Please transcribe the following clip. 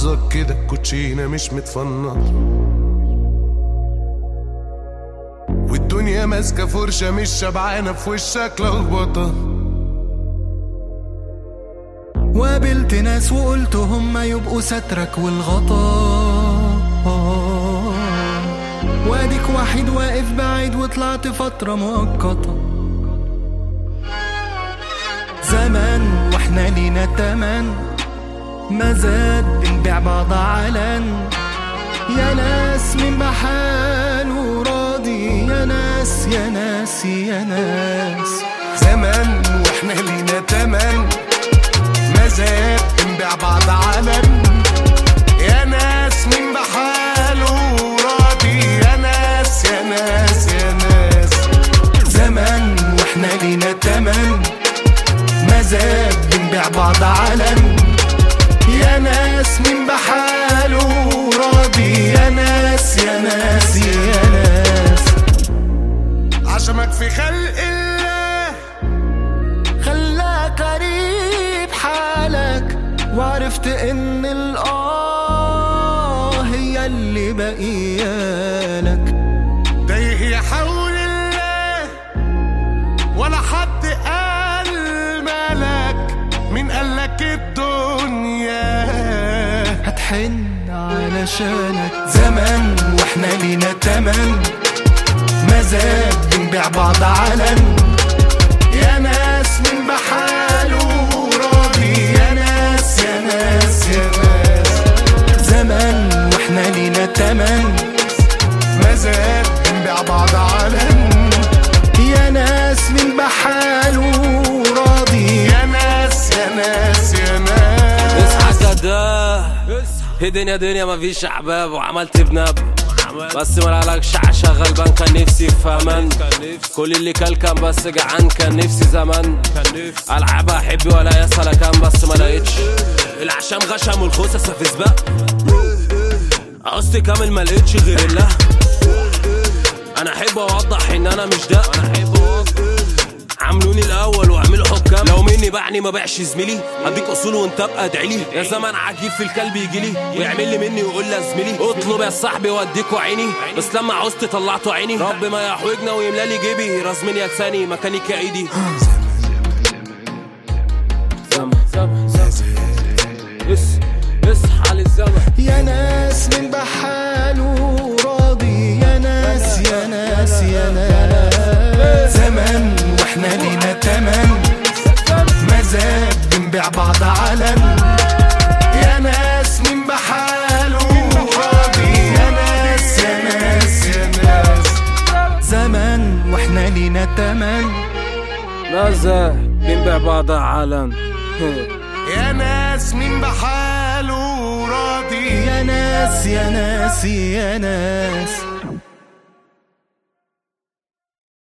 حظك كده كوتشينة مش متفنط والدنيا ماسكة فرشة مش شبعانة في وشك لخبطة وقابلت ناس وقلت هما يبقوا سترك والغطا واديك واحد واقف بعيد وطلعت فترة مؤقتة زمان واحنا لينا تمن ما زاد بنبيع بعض علن يا ناس من بحاله راضي يا ناس يا ناس يا ناس زمان واحنا لينا تمن مزاد بنبيع بعض علن يا ناس من بحاله راضي يا ناس يا ناس يا ناس زمان واحنا لينا تمن مزاد بنبيع بعض علن يا ناس من بحاله راضي يا ناس يا ناس يا ناس عشمك في خلق الله خلاك قريب حالك وعرفت ان الاه هي اللي بقيالك تايه يا حول الله ولا حد قال مالك مين قالك الدنيا هتحن علشانك زمان واحنا لينا تمن مزاج بنبيع بعض علن يا ناس من بحاله راضي يا ناس يا ناس يا ناس زمان واحنا لينا تمن مزاد بنبيع بعض علن يا ناس من بحاله راضي يا ناس يا ناس يا ناس اصحى كده هي دنيا دنيا مفيش احباب وعملت بنب بس ملالكش عشا غلبان كان نفسي في امان كل اللي كل كان بس جعان كان نفسي زمان العب احبي ولا يسأل كان بس ما لقيتش العشام غشم والخوسه في سباق قصدي كامل ما لقيتش غير الله انا احب اوضح ان انا مش ده انا احب اوضح عاملوني الاول واعملوا حكام لو مني بعني ما بيعش زميلي اديك اصول وانت ابقى ادعي لي يا زمان عجيب في الكلب يجي لي ويعمل لي مني ويقول لي يا زميلي اطلب يا صاحبي واديك عيني بس لما عوزت طلعته عيني رب ما يحوجنا ويملى لي جيبي رزمني يا لساني مكانك يا ايدي زمن زمن زمن اس اصحى للزمن يا ناس من بحاله راضي يا ناس يا ناس يا ناس زمان واحنا لينا تمن مزاج بنبيع بعض علن يا ناس من بحاله راضي يا ناس يا ناس يا ناس زمان واحنا لينا تمن ماذا بنبيع بعض عالم يا ناس من بحاله راضي يا ناس يا ناس يا ناس